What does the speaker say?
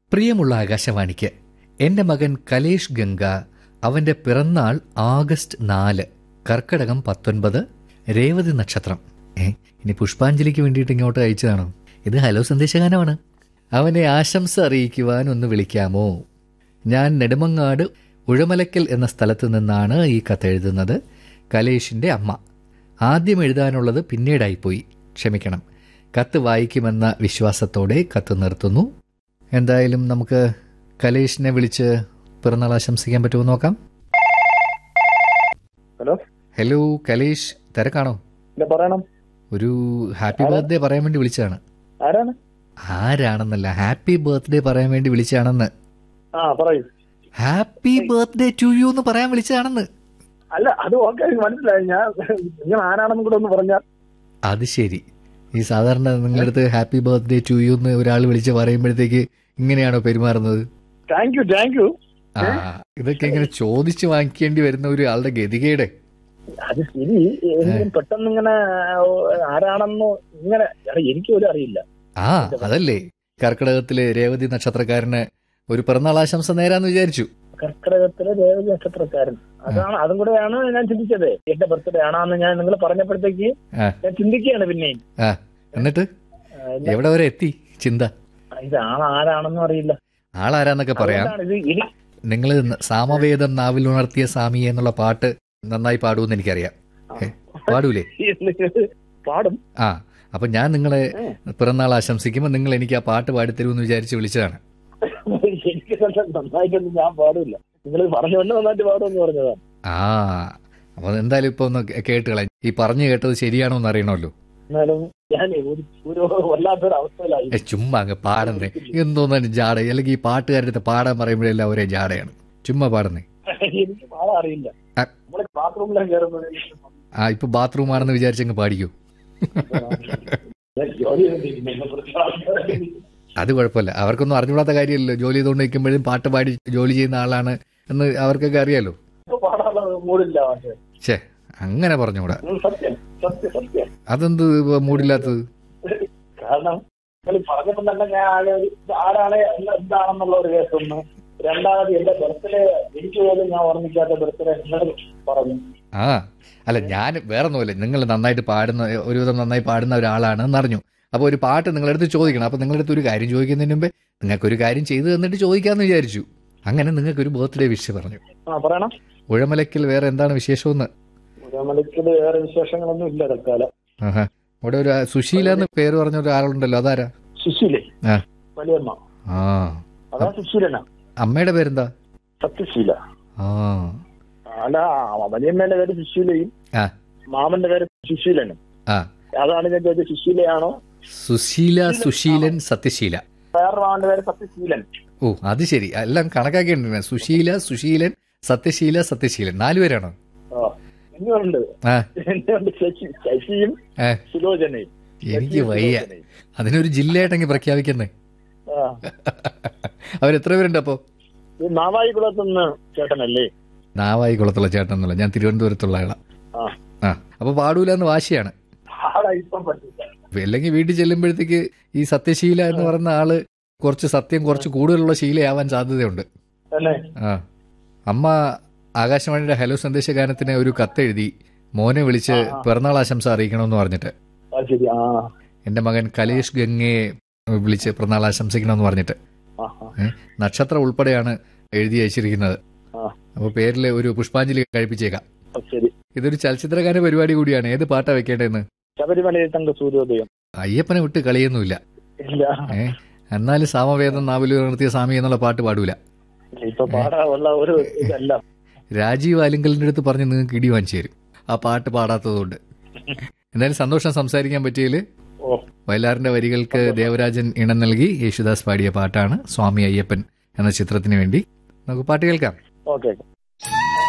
പ്രിയമുള്ള ആകാശവാണിക്ക് എന്റെ മകൻ കലേഷ് ഗംഗ അവന്റെ പിറന്നാൾ ആഗസ്റ്റ് നാല് കർക്കടകം പത്തൊൻപത് രേവതി നക്ഷത്രം ഏ ഇനി പുഷ്പാഞ്ജലിക്ക് വേണ്ടിയിട്ട് ഇങ്ങോട്ട് അയച്ചതാണോ ഇത് ഹലോ സന്ദേശഗാനമാണ് അവനെ ആശംസ അറിയിക്കുവാൻ ഒന്ന് വിളിക്കാമോ ഞാൻ നെടുമങ്ങാട് ഉഴമലക്കൽ എന്ന സ്ഥലത്ത് നിന്നാണ് ഈ കത്ത് എഴുതുന്നത് കലേഷിന്റെ അമ്മ ആദ്യം എഴുതാനുള്ളത് പിന്നീടായിപ്പോയി ക്ഷമിക്കണം കത്ത് വായിക്കുമെന്ന വിശ്വാസത്തോടെ കത്ത് നിർത്തുന്നു എന്തായാലും നമുക്ക് കലേഷിനെ വിളിച്ച് പിറന്നാൾ ആശംസിക്കാൻ പറ്റുമോ നോക്കാം ഹലോ ഹലോ കലേഷ് തിരക്കാണോ ഇല്ല പറയണം ഒരു ഹാപ്പി ബർത്ത്ഡേ പറയാൻ വേണ്ടി വിളിച്ചതാണ് ആരാണ് ആരാണെന്നല്ല ഹാപ്പി ബർത്ത്ഡേ പറയാൻ വേണ്ടി വിളിച്ചതാണെന്ന് ആ പറയൂ ഹാപ്പി ബർത്ത്ഡേ ടു യു എന്ന് പറയാൻ വിളിച്ചതാണെന്ന് അല്ല അത് ഓക്കെ മനസ്സിലായി ഞാൻ നിങ്ങൾ ആരാണെന്നും കൂടെ ഒന്ന് പറഞ്ഞാൽ അത് ശരി ഈ സാധാരണ നിങ്ങളുടെ അടുത്ത് ഹാപ്പി ബർത്ത്ഡേ ടു യു എന്ന് ഒരാൾ വിളിച്ച് പറയുമ്പോഴത്തേക്ക് ഇങ്ങനെയാണോ പെരുമാറുന്നത് താങ്ക് യു താങ്ക് യു ആ ഇതൊക്കെ ഇങ്ങനെ ചോദിച്ചു വാങ്ങിക്കേണ്ടി വരുന്ന ഒരു ആളുടെ ഗതികേട് അത് ശരി എങ്കിലും പെട്ടെന്ന് ഇങ്ങനെ ആരാണെന്നോ ഇങ്ങനെ എടാ, എനിക്ക് പോലും അറിയില്ല ആ അതല്ലേ കർക്കിടകത്തിലെ രേവതി നക്ഷത്രക്കാരന് ഒരു പിറന്നാൾ ആശംസ നേരാന്ന് വിചാരിച്ചു കർക്കിടകത്തിലെ ദേവതി നക്ഷത്രക്കാരൻ അതാണ് അതും കൂടെയാണ് ഞാൻ ചിന്തിച്ചത് എന്റെ ബർത്ത്ഡേ ആണാന്ന് ഞാൻ നിങ്ങൾ പറഞ്ഞപ്പോഴത്തേക്ക് ആ. ഞാൻ ചിന്തിക്കുകയാണ് പിന്നെയും ആ എന്നിട്ട് ആ, ഇല്ല, എവിടെ വരെ എത്തി ചിന്ത ഇത് ആൾ ആരാണെന്നും അറിയില്ല ആളാരാന്നൊക്കെ പറയാം അതുകൊണ്ടാണ് ഇത് ഇനി നിങ്ങൾ സാമവേദം നാവിൽ ഉണർത്തിയ സ്വാമി എന്നുള്ള പാട്ട് നന്നായി പാടുമെന്ന് എനിക്കറിയാം ഏ, പാടൂലേ പാടും ആ അപ്പൊ ഞാൻ നിങ്ങളെ പിറന്നാൾ ആശംസിക്കുമ്പോൾ നിങ്ങൾ എനിക്ക് ആ പാട്ട് പാടിത്തരുമെന്ന് വിചാരിച്ച് വിളിച്ചതാണ് എനിക്ക് നല്ല നന്നായിട്ടൊന്നും ഞാൻ പാടില്ല നിങ്ങൾ പറഞ്ഞുകൊണ്ട് നന്നായിട്ട് പാടുമെന്ന് പറഞ്ഞതാണ് ആ അപ്പൊ എന്തായാലും ഇപ്പൊ ഒന്ന് കേട്ട് കളയാം ഈ പറഞ്ഞു കേട്ടത് ശരിയാണോ എന്ന് അറിയണമല്ലോ എന്നാലും ഞാൻ ഒരു ഒരു വല്ലാത്തൊരു അവസ്ഥയിലായി ഏ, ചുമ്മാ അങ്ങ് പാടുന്നേ എന്തോന്നാലും ജാട അല്ലെങ്കിൽ ഈ പാട്ടുകാരുടെ അടുത്ത് പാടാൻ പറയുമ്പോഴെല്ലാം ഒരേ ജാടയാണ് ചുമ്മാ പാടുന്നേ എനിക്ക് പാടാൻ അറിയില്ല ആ. നമ്മള് ബാത്റൂമിലേക്ക് കയറുമ്പോൾ ആ ഇപ്പൊ ബാത്റൂം ആണെന്ന് വിചാരിച്ചങ്ങ് പാടിക്കൂ ജോലി ചെയ്തിരിക്കുന്നു. എന്നെ കുറിച്ച് ആൾക്കാരൊക്കെ അത് കുഴപ്പമില്ല അവർക്കൊന്നും അറിഞ്ഞുകൂടാത്ത കാര്യമല്ലല്ലോ ജോലി ചെയ്തുകൊണ്ട് നിൽക്കുമ്പോഴും പാട്ട് പാടി ജോലി ചെയ്യുന്ന ആളാണ് എന്ന് അവർക്കൊക്കെ അറിയാലോ ഇപ്പൊ പാടാനുള്ള മൂടില്ല പക്ഷേ ഛേ അങ്ങനെ പറഞ്ഞുകൂടാ ഉം, സത്യം സത്യം സത്യം അതെന്ത് മൂടില്ലാത്തത് കാരണം നിങ്ങൾ പറഞ്ഞപ്പോൾ തന്നെ ഞാൻ ആകെ ഒരു ഇത് ആരാണ് എന്താ- എന്താണെന്നുള്ള ഒരു കേസ് ഒന്ന് രണ്ടാമത് എന്റെ ബർത്ത്ഡേ എനിക്ക് പോലും ഞാൻ ഓർമ്മിക്കാത്ത ബർത്ത്ഡേ നിങ്ങൾ പറഞ്ഞു ആ അല്ല ഞാൻ വേറെ ഒന്നുമില്ല നിങ്ങൾ നന്നായിട്ട് പാടുന്ന ഒരുവിധം നന്നായി പാടുന്ന ഒരാളാണെന്ന് അറിഞ്ഞു അപ്പോൾ ഒരു പാട്ട് നിങ്ങളുടെ അടുത്ത് ചോദിക്കണം അപ്പോൾ നിങ്ങളുടെ അടുത്ത് ഒരു കാര്യം ചോദിക്കുന്നതിന് മുമ്പേ നിങ്ങൾക്കൊരു കാര്യം ചെയ്തു തന്നിട്ട് ചോദിക്കാമെന്ന് വിചാരിച്ചു അങ്ങനെ നിങ്ങൾക്ക് ഒരു ബർത്ത്ഡേ വിഷ് പറഞ്ഞു ആ പറയണം ഉഴമലക്കിൽ വേറെ എന്താണ് വിശേഷമെന്ന് മലക്കില് വേറെ വിശേഷങ്ങളൊന്നും ഇല്ല തൽക്കാലം ആഹാ ഇവിടെ ഒരു സുശീല എന്ന് പേര് പറഞ്ഞ ഒരാളുണ്ടല്ലോ അതാരാ സുശീലേ ആ. വലിയമ്മ ആ അതാ സുശീലനാ അമ്മയുടെ പേരെന്താ സത്യശീല ആ അല്ല ആ വലിയമ്മേന്റെ പേര് സുശീലയും ആ മാമന്റെ പേര് സുശീലനും ആ അതാണ് ഞാൻ ചോദിച്ചത് സുശീലയാണോ സുശീല സുശീലൻ സത്യശീല വേറെ മാമന്റെ പേര് സത്യശീലൻ ഓ അത് ശരി എല്ലാം കണക്കാക്കിയിട്ടുണ്ട് സുശീല സുശീലൻ സത്യശീല സത്യശീലൻ നാലുപേരാണോ ആ ഇനിയുണ്ട് ആ എന്നുണ്ട് ശശി ശശിയും ഏ, സുലോചനയും എനിക്ക് ശശിയും വയ്യ സുലോചനയും. അതിനൊരു ജില്ലയായിട്ടെങ്കിൽ പ്രഖ്യാപിക്കുന്നേ ആ അവരെത്ര പേരുണ്ട് അപ്പോ ഇത് നാവായിക്കുളത്തുനിന്ന് ചേട്ടനല്ലേ നാവായി കുളത്തുള്ള ചേട്ടൻ എന്നുള്ള ഞാൻ തിരുവനന്തപുരത്തുള്ള ആളാ ആ ആ അപ്പൊ പാടൂല എന്ന് വാശിയാണ് ആളെ ഇപ്പം പറ്റില്ല അല്ലെങ്കിൽ വീട്ടിൽ ചെല്ലുമ്പോഴത്തേക്ക് ഈ സത്യശീല എന്ന് പറയുന്ന ആള് കുറച്ച് സത്യം കുറച്ച് കൂടുതലുള്ള ശീലയാവാൻ സാധ്യതയുണ്ട് അല്ലേ ആ അമ്മ ആകാശവാണിയുടെ ഹലോ സന്ദേശ ഗാനത്തിന് ഒരു കത്തെഴുതി മോനെ വിളിച്ച് പിറന്നാൾ ആശംസ അറിയിക്കണമെന്ന് പറഞ്ഞിട്ട് ആ ശരി ആ എന്റെ മകൻ കലേഷ് ഗംഗയെ വിളിച്ച് പിറന്നാൾ ആശംസിക്കണമെന്ന് പറഞ്ഞിട്ട് ആ ആ, ഏ, നക്ഷത്രം ഉൾപ്പെടെയാണ് എഴുതി അയച്ചിരിക്കുന്നത് ആ അപ്പോൾ പേരിൽ ഒരു പുഷ്പാഞ്ജലി കഴിപ്പിച്ചേക്കാം ആ, ശരി ഇതൊരു ചലച്ചിത്രഗാന പരിപാടി കൂടിയാണ് ഏത് പാട്ടാ വെക്കേണ്ടതെന്ന് ശബരിമലയിൽ തങ്ക സൂര്യോദയം അയ്യപ്പനെ വിട്ട് കളിയൊന്നുമില്ല ഇല്ല ഏ എന്നാലും സാമവേദം നാവിൽ നിർത്തിയ സ്വാമി എന്നുള്ള പാട്ട് പാടൂല ഇപ്പൊ പാടാനുള്ള ഒരു ഇതല്ല രാജീവ് ആലിങ്കലിന്റെ അടുത്ത് പറഞ്ഞ് നിങ്ങൾക്ക് ഇടി വാങ്ങിച്ചു തരും ആ പാട്ട് പാടാത്തതുകൊണ്ട് എന്തായാലും സന്തോഷം സംസാരിക്കാൻ പറ്റിയതിൽ ഓ വയലാറിന്റെ വരികൾക്ക് ദേവരാജൻ ഇണം നൽകി യേശുദാസ് പാടിയ പാട്ടാണ് സ്വാമി അയ്യപ്പൻ എന്ന ചിത്രത്തിന് വേണ്ടി നമുക്ക് പാട്ട് കേൾക്കാം ഓക്കെ